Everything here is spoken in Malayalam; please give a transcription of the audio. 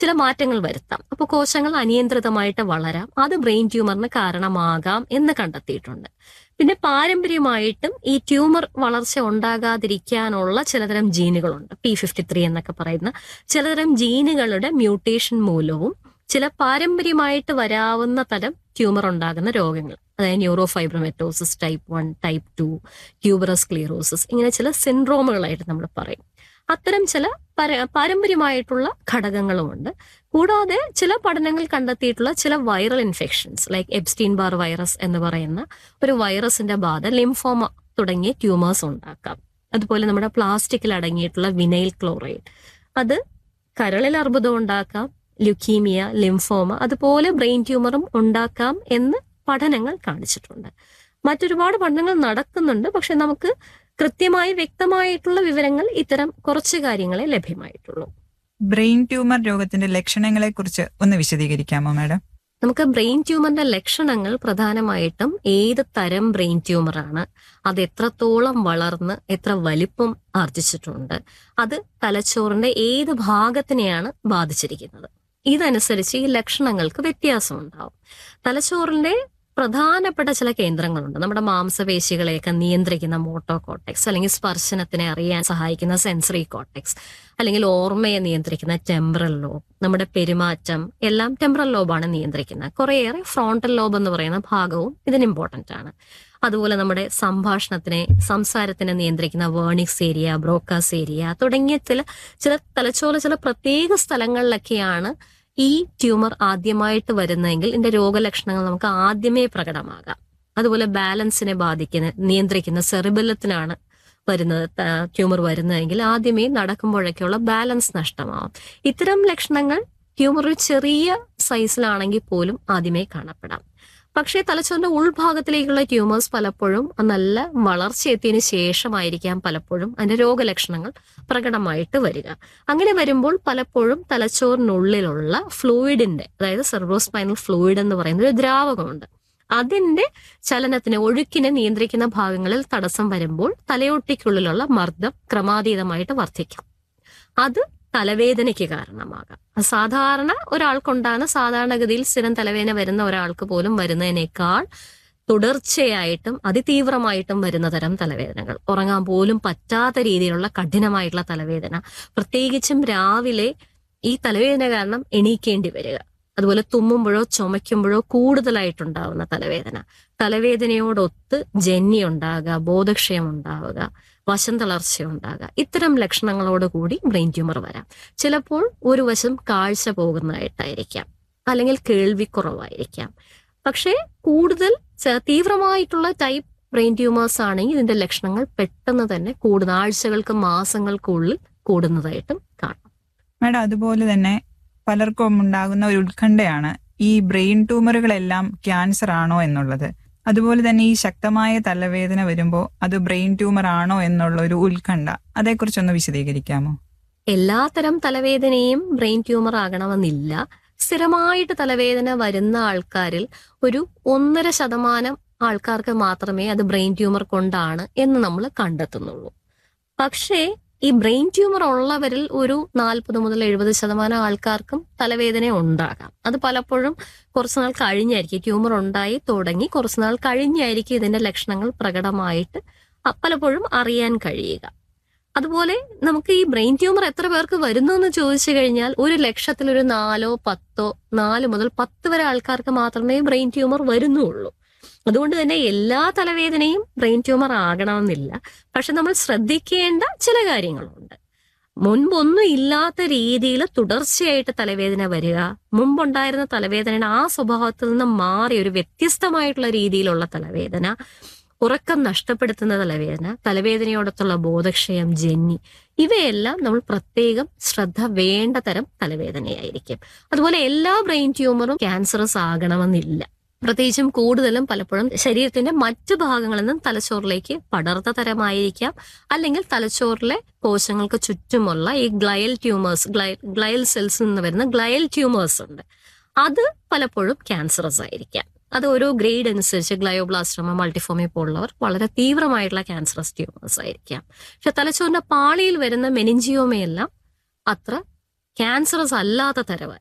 ചില മാറ്റങ്ങൾ വരുത്താം അപ്പോൾ കോശങ്ങൾ അനിയന്ത്രിതമായിട്ട് വളരാം അത് ബ്രെയിൻ ട്യൂമറിന് കാരണമാകാം എന്ന് കണ്ടെത്തിയിട്ടുണ്ട് പിന്നെ പാരമ്പര്യമായിട്ടും ഈ ട്യൂമർ വളർച്ച ഉണ്ടാകാതിരിക്കാനുള്ള ചിലതരം ജീനുകളുണ്ട് പി ഫിഫ്റ്റി ത്രീ എന്നൊക്കെ പറയുന്ന ചിലതരം ജീനുകളുടെ മ്യൂട്ടേഷൻ മൂലവും ചില പാരമ്പര്യമായിട്ട് വരാവുന്ന തരം ട്യൂമർ ഉണ്ടാകുന്ന രോഗങ്ങൾ അതായത് neurofibromatosis type one type two tuberous sclerosis ഇങ്ങനെ ചില സിൻഡ്രോമുകളായിട്ട് നമ്മൾ പറയും അത്തരം ചില പര- പാരമ്പര്യമായിട്ടുള്ള ഘടകങ്ങളുമുണ്ട് കൂടാതെ ചില പഠനങ്ങൾ കണ്ടെത്തിയിട്ടുള്ള ചില viral infections like Epstein Barr virus എന്ന് പറയുന്ന ഒരു വൈറസിന്റെ ബാധ ലിംഫോമ തുടങ്ങിയ ട്യൂമേഴ്സ് ഉണ്ടാക്കാം അതുപോലെ നമ്മുടെ പ്ലാസ്റ്റിക്കിൽ അടങ്ങിയിട്ടുള്ള വിനൈൽ ക്ലോറൈഡ് അത് കരളിൽ അർബുദം ഉണ്ടാക്കാം ലുക്കീമിയ ലിംഫോമ അതുപോലെ ബ്രെയിൻ ട്യൂമറും ഉണ്ടാക്കാം എന്ന് പഠനങ്ങൾ കാണിച്ചിട്ടുണ്ട് മറ്റൊരുപാട് പഠനങ്ങൾ നടക്കുന്നുണ്ട് പക്ഷെ നമുക്ക് കൃത്യമായി വ്യക്തമായിട്ടുള്ള വിവരങ്ങൾ ഇത്തരം കുറച്ച് കാര്യങ്ങളെ ലഭ്യമായിട്ടുള്ളൂ ബ്രെയിൻ ട്യൂമർ രോഗത്തിന്റെ ലക്ഷണങ്ങളെ കുറിച്ച് ഒന്ന് വിശദീകരിക്കാമോ മാഡം നമുക്ക് ബ്രെയിൻ ട്യൂമറിന്റെ ലക്ഷണങ്ങൾ പ്രധാനമായിട്ടും ഏത് തരം ബ്രെയിൻ ട്യൂമറാണ് അത് എത്രത്തോളം വളർന്ന് എത്ര വലിപ്പം ആർജിച്ചിട്ടുണ്ട് അത് തലച്ചോറിന്റെ ഏത് ഭാഗത്തിനെയാണ് ബാധിച്ചിരിക്കുന്നത് ഇതനുസരിച്ച് ഈ ലക്ഷണങ്ങൾക്ക് വ്യത്യാസം ഉണ്ടാവും തലച്ചോറിന്റെ പ്രധാനപ്പെട്ട ചില കേന്ദ്രങ്ങളുണ്ട് നമ്മുടെ മാംസപേശികളെയൊക്കെ നിയന്ത്രിക്കുന്ന മോട്ടോ കോട്ടെക്സ് അല്ലെങ്കിൽ സ്പർശനത്തിനെ അറിയാൻ സഹായിക്കുന്ന സെൻസറി കോട്ടെക്സ് അല്ലെങ്കിൽ ഓർമ്മയെ നിയന്ത്രിക്കുന്ന ടെമ്പറൽ ലോബ് നമ്മുടെ പെരുമാറ്റം എല്ലാം ടെമ്പറൽ ലോബാണ് നിയന്ത്രിക്കുന്നത് കുറേയേറെ ഫ്രോണ്ടൽ ലോബ് എന്ന് പറയുന്ന ഭാഗവും ഇതിന് ഇമ്പോർട്ടന്റ് ആണ് അതുപോലെ നമ്മുടെ സംഭാഷണത്തിനെ സംസാരത്തിനെ നിയന്ത്രിക്കുന്ന വേർണിക്സ് ഏരിയ ബ്രോക്കാസ് ഏരിയ തുടങ്ങിയ ചില ചില തലച്ചോറ് ചില പ്രത്യേക സ്ഥലങ്ങളിലൊക്കെയാണ് ഈ ട്യൂമർ ആദ്യമായിട്ട് വരുന്നതെങ്കിൽ ഇതിന്റെ രോഗലക്ഷണങ്ങൾ നമുക്ക് ആദ്യമേ പ്രകടമാകാം അതുപോലെ ബാലൻസിനെ ബാധിക്കുന്ന നിയന്ത്രിക്കുന്ന സെറിബലത്തിനാണ് വരുന്നത് ത- ട്യൂമർ വരുന്നതെങ്കിൽ ആദ്യമേ നടക്കുമ്പോഴൊക്കെയുള്ള ബാലൻസ് നഷ്ടമാവും ഇത്തരം ലക്ഷണങ്ങൾ ട്യൂമർ ഒരു ചെറിയ സൈസിലാണെങ്കിൽ പോലും ആദ്യമേ കാണപ്പെടാം പക്ഷേ തലച്ചോറിന്റെ ഉൾഭാഗത്തിലേക്കുള്ള ട്യൂമേഴ്സ് പലപ്പോഴും നല്ല വളർച്ചയെത്തിയതിനു ശേഷമായിരിക്കാം പലപ്പോഴും അതിന്റെ രോഗലക്ഷണങ്ങൾ പ്രകടമായിട്ട് വരിക അങ്ങനെ വരുമ്പോൾ പലപ്പോഴും തലച്ചോറിനുള്ളിലുള്ള ഫ്ലൂയിഡിന്റെ അതായത് സെർവോസ്പൈനൽ ഫ്ലൂയിഡ് എന്ന് പറയുന്ന ഒരു ദ്രാവകമുണ്ട് അതിന്റെ ചലനത്തിന് ഒഴുക്കിനെ നിയന്ത്രിക്കുന്ന ഭാഗങ്ങളിൽ തടസ്സം വരുമ്പോൾ തലയോട്ടിക്കുള്ളിലുള്ള മർദ്ദം ക്രമാതീതമായിട്ട് വർദ്ധിക്കാം അത് തലവേദനയ്ക്ക് കാരണമാകാം സാധാരണ ഒരാൾക്കുണ്ടാകുന്ന സാധാരണഗതിയിൽ സ്ഥിരം തലവേദന വരുന്ന ഒരാൾക്ക് പോലും വരുന്നതിനേക്കാൾ തുടർച്ചയായിട്ടും അതിതീവ്രമായിട്ടും വരുന്ന തരം തലവേദനകൾ ഉറങ്ങാൻ പോലും പറ്റാത്ത രീതിയിലുള്ള കഠിനമായിട്ടുള്ള തലവേദന പ്രത്യേകിച്ചും രാവിലെ ഈ തലവേദന കാരണം എണീക്കേണ്ടി വരിക അതുപോലെ തുമ്മുമ്പോഴോ ചുമയ്ക്കുമ്പോഴോ കൂടുതലായിട്ടുണ്ടാവുന്ന തലവേദന തലവേദനയോടൊത്ത് ജന്നി ഉണ്ടാകുക ബോധക്ഷയം ഉണ്ടാവുക വശം തളർച്ച ഉണ്ടാകുക ഇത്തരം ലക്ഷണങ്ങളോട് കൂടി ബ്രെയിൻ ട്യൂമർ വരാം ചിലപ്പോൾ ഒരു വശം കാഴ്ച പോകുന്നതായിട്ടായിരിക്കാം അല്ലെങ്കിൽ കേൾവിക്കുറവായിരിക്കാം പക്ഷേ കൂടുതൽ ച- തീവ്രമായിട്ടുള്ള ടൈപ്പ് ബ്രെയിൻ ട്യൂമേഴ്സ് ആണെങ്കിൽ ഇതിന്റെ ലക്ഷണങ്ങൾ പെട്ടെന്ന് തന്നെ കൂടുന്ന ആഴ്ചകൾക്ക് മാസങ്ങൾക്കുള്ളിൽ കൂടുന്നതായിട്ടും കാണാം മാഡം അതുപോലെ തന്നെ പലർക്കും ഉണ്ടാകുന്ന ഒരു ഉത്കണ്ഠയാണ് ഈ ബ്രെയിൻ ട്യൂമറുകളെല്ലാം ക്യാൻസർ ആണോ എന്നുള്ളത് അതുപോലെ തന്നെ ഈ ശക്തമായ തലവേദന വരുമ്പോൾ അത് ബ്രെയിൻ ട്യൂമർ ആണോ എന്നുള്ള ഒരു ഉത്കണ്ഠ അതേക്കുറിച്ചൊന്ന് വിശദീകരിക്കാമോ എല്ലാത്തരം തലവേദനയും ബ്രെയിൻ ട്യൂമർ ആകണമെന്നില്ല സ്ഥിരമായിട്ട് തലവേദന വരുന്ന ആൾക്കാരിൽ ഒരു ഒന്നര ശതമാനം ആൾക്കാർക്ക് മാത്രമേ അത് ബ്രെയിൻ ട്യൂമർ കൊണ്ടാണ് എന്ന് നമ്മൾ കണ്ടെത്തുന്നുള്ളൂ പക്ഷേ ഈ ബ്രെയിൻ ട്യൂമർ ഉള്ളവരിൽ ഒരു നാൽപ്പത് മുതൽ എഴുപത് ശതമാനം ആൾക്കാർക്കും തലവേദന ഉണ്ടാകാം അത് പലപ്പോഴും കുറച്ച് നാൾ കഴിഞ്ഞായിരിക്കും ട്യൂമർ ഉണ്ടായി തുടങ്ങി കുറച്ച് നാൾ കഴിഞ്ഞായിരിക്കും ഇതിന്റെ ലക്ഷണങ്ങൾ പ്രകടമായിട്ട് അ- പലപ്പോഴും അറിയാൻ കഴിയുക അതുപോലെ നമുക്ക് ഈ ബ്രെയിൻ ട്യൂമർ എത്ര പേർക്ക് വരുന്നു എന്ന് ചോദിച്ചു കഴിഞ്ഞാൽ ഒരു ലക്ഷത്തിൽ ഒരു നാലോ പത്തോ നാല് മുതൽ പത്ത് വരെ ആൾക്കാർക്ക് മാത്രമേ ബ്രെയിൻ ട്യൂമർ വരുന്നുള്ളൂ അതുകൊണ്ട് തന്നെ എല്ലാ തലവേദനയും ബ്രെയിൻ ട്യൂമർ ആകണമെന്നില്ല പക്ഷെ നമ്മൾ ശ്രദ്ധിക്കേണ്ട ചില കാര്യങ്ങളുണ്ട് മുൻപൊന്നും ഇല്ലാത്ത രീതിയിൽ തുടർച്ചയായിട്ട് തലവേദന വരിക മുമ്പുണ്ടായിരുന്ന തലവേദനയുടെ ആ സ്വഭാവത്തിൽ നിന്ന് മാറി ഒരു വ്യത്യസ്തമായിട്ടുള്ള രീതിയിലുള്ള തലവേദന ഉറക്കം നഷ്ടപ്പെടുത്തുന്ന തലവേദന തലവേദനയോടൊത്തുള്ള ബോധക്ഷയം ജന്നി ഇവയെല്ലാം നമ്മൾ പ്രത്യേകം ശ്രദ്ധ വേണ്ട തരം തലവേദനയായിരിക്കും അതുപോലെ എല്ലാ ബ്രെയിൻ ട്യൂമറും ക്യാൻസറസ് ആകണമെന്നില്ല പ്രത്യേകിച്ചും കൂടുതലും പലപ്പോഴും ശരീരത്തിന്റെ മറ്റു ഭാഗങ്ങളിൽ നിന്നും തലച്ചോറിലേക്ക് പടർത്ത തരമായിരിക്കാം അല്ലെങ്കിൽ തലച്ചോറിലെ കോശങ്ങൾക്ക് ചുറ്റുമുള്ള ഈ ഗ്ലയൽ ട്യൂമേഴ്സ് ഗ്ലയൽ സെൽസിൽ നിന്ന് വരുന്ന ഗ്ലയൽ ട്യൂമേഴ്സ് ഉണ്ട് അത് പലപ്പോഴും ക്യാൻസറസ് ആയിരിക്കാം അത് ഓരോ ഗ്രേഡ് അനുസരിച്ച് ഗ്ലയോബ്ലാസ്റ്റോമ മൾട്ടിഫോമി പോലുള്ളവർ വളരെ തീവ്രമായിട്ടുള്ള ക്യാൻസറസ് ട്യൂമേഴ്സ് ആയിരിക്കാം പക്ഷെ തലച്ചോറിന്റെ പാളിയിൽ വരുന്ന മെനിഞ്ചിയോമയെല്ലാം അത്ര ക്യാൻസറസ് അല്ലാത്ത തരം